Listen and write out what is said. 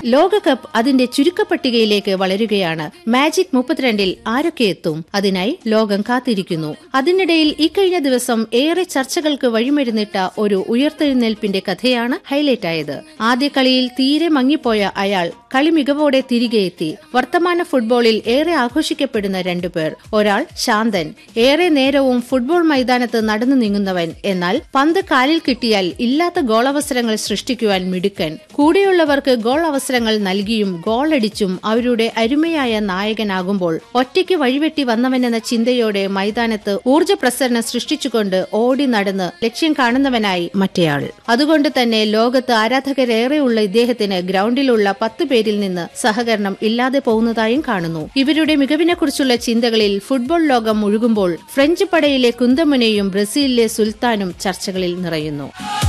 ലോകകപ്പ് അതിന്റെ ചുരുക്കപ്പട്ടികയിലേക്ക് വളരുകയാണ് മാജിക് മുപ്പത്തിരണ്ടിൽ ആരൊക്കെ എത്തും അതിനായി ലോകം കാത്തിരിക്കുന്നു അതിനിടയിൽ ഇക്കഴിഞ്ഞ ദിവസം ഏറെ ചർച്ചകൾക്ക് വഴിമരുന്നിട്ട ഒരു ഉയർത്തെഴുന്നേൽപ്പിന്റെ കഥയാണ് ഹൈലൈറ്റ് ആയത് ആദ്യ കളിയിൽ തീരെ മങ്ങിപ്പോയ അയാൾ കളി മികവോടെ തിരികെ എത്തി വർത്തമാന ഫുട്ബോളിൽ ഏറെ ആഘോഷിക്കപ്പെടുന്ന രണ്ടുപേർ ഒരാൾ ശാന്തൻ ഏറെ നേരവും ഫുട്ബോൾ മൈതാനത്ത് നടന്നു നീങ്ങുന്നവൻ എന്നാൽ പന്ത് കാലിൽ കിട്ടിയാൽ ഇല്ലാത്ത ഗോളവസരങ്ങൾ സൃഷ്ടിക്കുവാൻ മിടുക്കൻ കൂടെയുള്ളവർക്ക് ഗോൾ അവസരങ്ങൾ നൽകിയും ഗോളടിച്ചും അവരുടെ അരുമയായ നായകനാകുമ്പോൾ ഒറ്റയ്ക്ക് വഴിവെട്ടി വന്നവനെന്ന ചിന്തയോടെ മൈതാനത്ത് ഊർജ്ജ പ്രസരണം സൃഷ്ടിച്ചുകൊണ്ട് ഓടി നടന്ന് ലക്ഷ്യം കാണുന്നവനായി മറ്റേയാൾ അതുകൊണ്ട് തന്നെ ലോകത്ത് ആരാധകരേറെയുള്ള ഇദ്ദേഹത്തിന് ഗ്രൗണ്ടിലുള്ള പത്ത് പേരിൽ നിന്ന് സഹകരണം ഇല്ലാതെ പോകുന്നതായും കാണുന്നു ഇവരുടെ മികവിനെക്കുറിച്ചുള്ള ചിന്തകളിൽ ഫുട്ബോൾ ലോകം മുഴുകുമ്പോൾ ഫ്രഞ്ച് പടയിലെ കുന്തമുനയും ബ്രസീലിലെ സുൽത്താനും ചർച്ചകളിൽ നിറയുന്നു